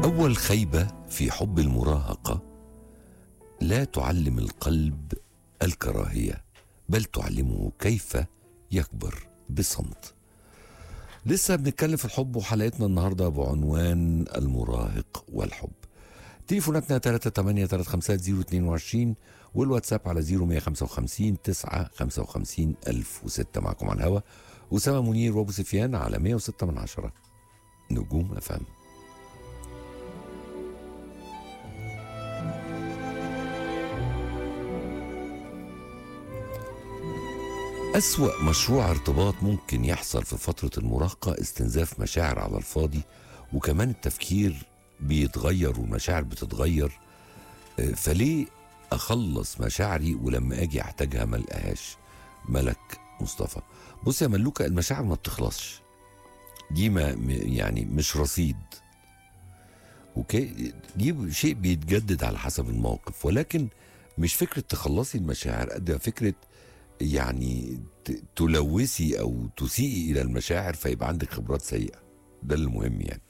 أول خيبة في حب المراهقة لا تعلم القلب الكراهية بل تعلمه كيف يكبر بصمت لسه بنتكلم في الحب وحلقتنا النهارده بعنوان المراهق والحب تليفوناتنا 3 3 والواتساب على 0155 9 55 1006 معكم على الهوا أسامة منير وأبو سفيان على 106 من عشرة نجوم أفهم أسوأ مشروع ارتباط ممكن يحصل في فترة المراهقة استنزاف مشاعر على الفاضي وكمان التفكير بيتغير والمشاعر بتتغير آه، فليه أخلص مشاعري ولما أجي أحتاجها ما ألقاهاش ملك مصطفى بص يا ملوكة المشاعر ما بتخلصش دي ما م- يعني مش رصيد اوكي دي شيء بيتجدد على حسب الموقف ولكن مش فكرة تخلصي المشاعر قد ما فكرة يعني ت- تلوثي او تسيئي الى المشاعر فيبقى عندك خبرات سيئه ده المهم يعني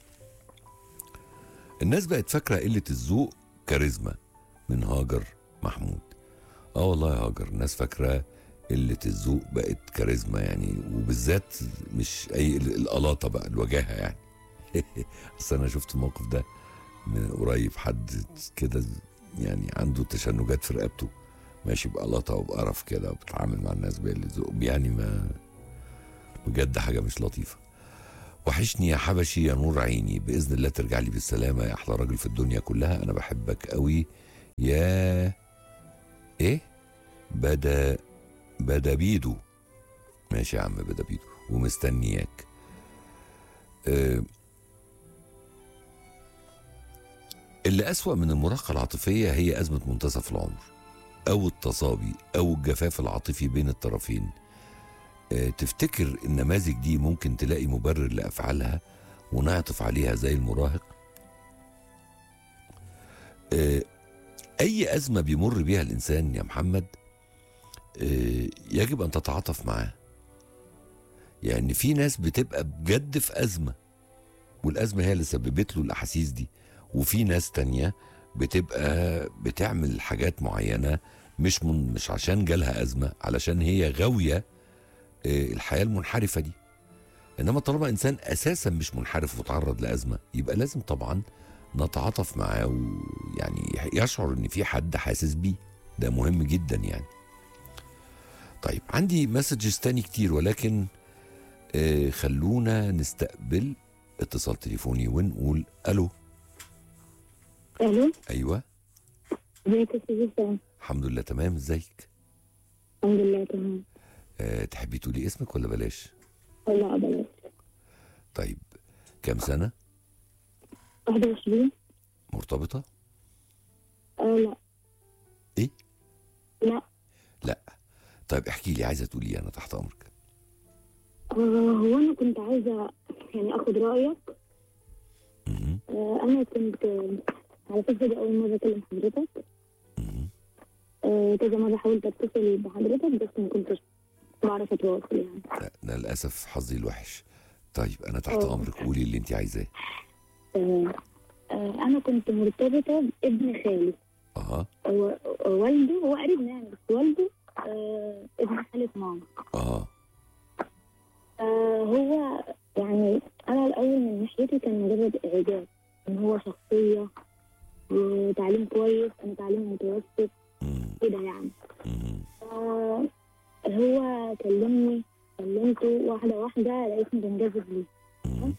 الناس بقت فاكره قله الذوق كاريزما من هاجر محمود اه والله يا هاجر الناس فاكره قله الذوق بقت كاريزما يعني وبالذات مش اي القلاطه بقى الوجاهه يعني اصل انا شفت الموقف ده من قريب حد كده يعني عنده تشنجات في رقبته ماشي بقلاطه وبقرف كده وبتعامل مع الناس بقلة ذوق يعني ما بجد حاجه مش لطيفه وحشني يا حبشي يا نور عيني باذن الله ترجع لي بالسلامه يا احلى راجل في الدنيا كلها انا بحبك قوي يا ايه بدا بدا بيدو ماشي يا عم بدا بيدو ومستنياك أه اللي أسوأ من المراهقة العاطفية هي أزمة منتصف العمر أو التصابي أو الجفاف العاطفي بين الطرفين آه، تفتكر النماذج دي ممكن تلاقي مبرر لأفعالها ونعطف عليها زي المراهق آه، أي أزمة بيمر بيها الإنسان يا محمد آه، يجب أن تتعاطف معاه يعني في ناس بتبقى بجد في أزمة والأزمة هي اللي سببت له الأحاسيس دي وفي ناس تانية بتبقى بتعمل حاجات معينة مش من مش عشان جالها أزمة علشان هي غاوية آه، الحياة المنحرفة دي إنما طالما إنسان أساسا مش منحرف وتعرض لأزمة يبقى لازم طبعا نتعاطف معاه ويعني يشعر إن في حد حاسس بيه ده مهم جدا يعني طيب عندي مسجز تاني كتير ولكن آه، خلونا نستقبل اتصال تليفوني ونقول الو الو ايوه ازيك يا استاذ اسامه الحمد لله تمام ازيك الحمد لله تمام أه تحبي تقولي اسمك ولا بلاش والله بلاش طيب كام سنه 21 مرتبطه اه لا ايه لا لا طيب احكي لي عايزه تقولي إيه؟ انا تحت امرك آه هو انا كنت عايزه يعني اخد رايك مهم. آه انا كنت آه، على فكره دي اول مره اكلم حضرتك مهم. آه كذا مره حاولت اتصل بحضرتك بس ما كنتش بعرف اتواصل يعني لا أنا للاسف حظي الوحش طيب انا تحت أوه. امرك قولي اللي انت عايزاه آه آه انا كنت مرتبطه بابن خالي اها هو والده هو قريبنا يعني بس والده آه ابن خالة ماما اه آه هو يعني انا الاول من ناحيتي كان مجرد اعجاب ان هو شخصيه وتعليم كويس انا تعليم متوسط مم. كده يعني مم. آه هو كلمني كلمته واحده واحده لقيتني بنجذب ليه مم.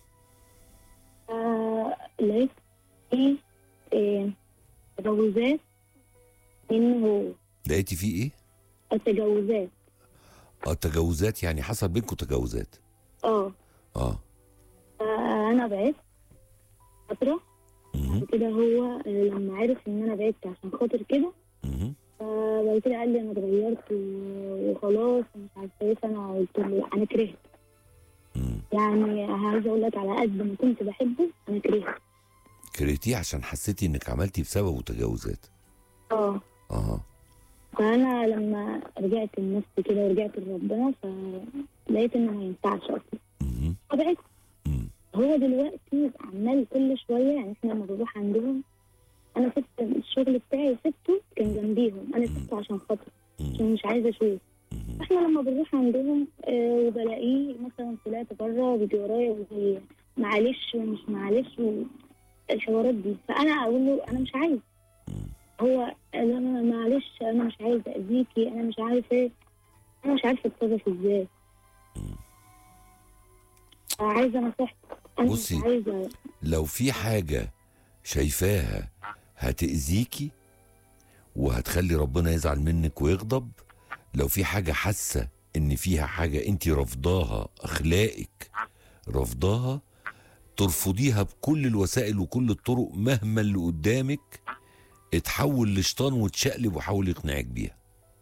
آه لقيت فيه آه، تجاوزات منه هو لقيتي فيه ايه التجاوزات اه تجاوزات يعني حصل بينكم تجاوزات اه اه آه، انا بعدت فتره مهم. بعد كده هو آه، لما عرف ان انا بعدت عشان خاطر كده مهم. فبعد كده قال لي انا اتغيرت و- وخلاص ومش عارفه ايه فانا قلت له انا كرهت مم. يعني عايزه اقول لك على قد ما كنت بحبه انا كرهت كرهتيه عشان حسيتي انك عملتي بسببه تجاوزات اه اه فانا لما رجعت لنفسي كده ورجعت لربنا فلقيت ان ما ينفعش اصلا مهم. فبعدت مم. هو دلوقتي عمال كل شويه يعني احنا لما بنروح عندهم انا سبت الشغل بتاعي سبته كان جنبيهم انا سبته عشان خاطر مم. عشان مش عايزه اشوف مم. احنا لما بنروح عندهم آه وبلاقيه مثلا طلعت بره وبيجي ورايا وبيجي معلش ومش معلش الحوارات دي فانا اقول له انا مش عايز مم. هو قال انا معلش انا مش عايز اذيكي انا مش عارف ايه انا مش عارفه اتصرف ازاي مم. عايزه نصيحتك انا بصي. مش عايزه لو في حاجة شايفاها هتأذيكي وهتخلي ربنا يزعل منك ويغضب لو في حاجة حاسة ان فيها حاجة انت رفضاها اخلاقك رفضاها ترفضيها بكل الوسائل وكل الطرق مهما اللي قدامك اتحول لشيطان وتشقلب وحاول يقنعك بيها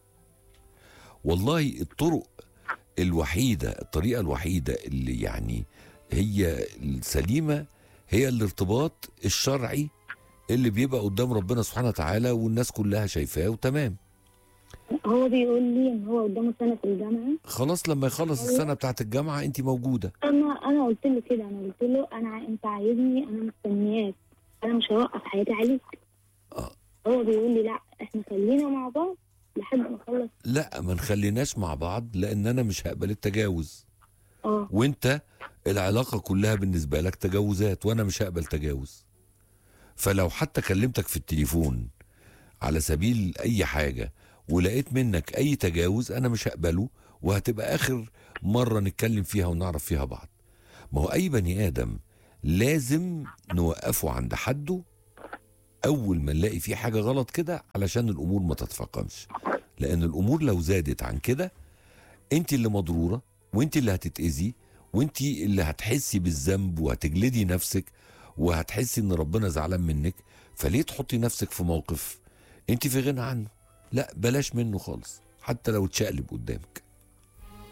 والله الطرق الوحيدة الطريقة الوحيدة اللي يعني هي السليمة هي الارتباط الشرعي اللي بيبقى قدام ربنا سبحانه وتعالى والناس كلها شايفاه وتمام هو بيقول لي ان هو قدامه سنه في الجامعه خلاص لما يخلص السنة بتاعت الجامعة انت موجودة انا انا قلت له كده انا قلت له انا ع- انت عايزني انا مستنياك انا مش هوقف حياتي عليك آه. هو بيقول لي لا احنا خلينا مع بعض لحد ما نخلص لا ما نخليناش مع بعض لان انا مش هقبل التجاوز اه وانت العلاقة كلها بالنسبة لك تجاوزات وانا مش هقبل تجاوز فلو حتى كلمتك في التليفون على سبيل اي حاجة ولقيت منك اي تجاوز انا مش هقبله وهتبقى اخر مرة نتكلم فيها ونعرف فيها بعض ما هو اي بني ادم لازم نوقفه عند حده اول ما نلاقي فيه حاجة غلط كده علشان الامور ما تتفاقمش لان الامور لو زادت عن كده انت اللي مضروره وانت اللي هتتاذي وانت اللي هتحسي بالذنب وهتجلدي نفسك وهتحسي ان ربنا زعلان منك فليه تحطي نفسك في موقف انت في غنى عنه لا بلاش منه خالص حتى لو اتشقلب قدامك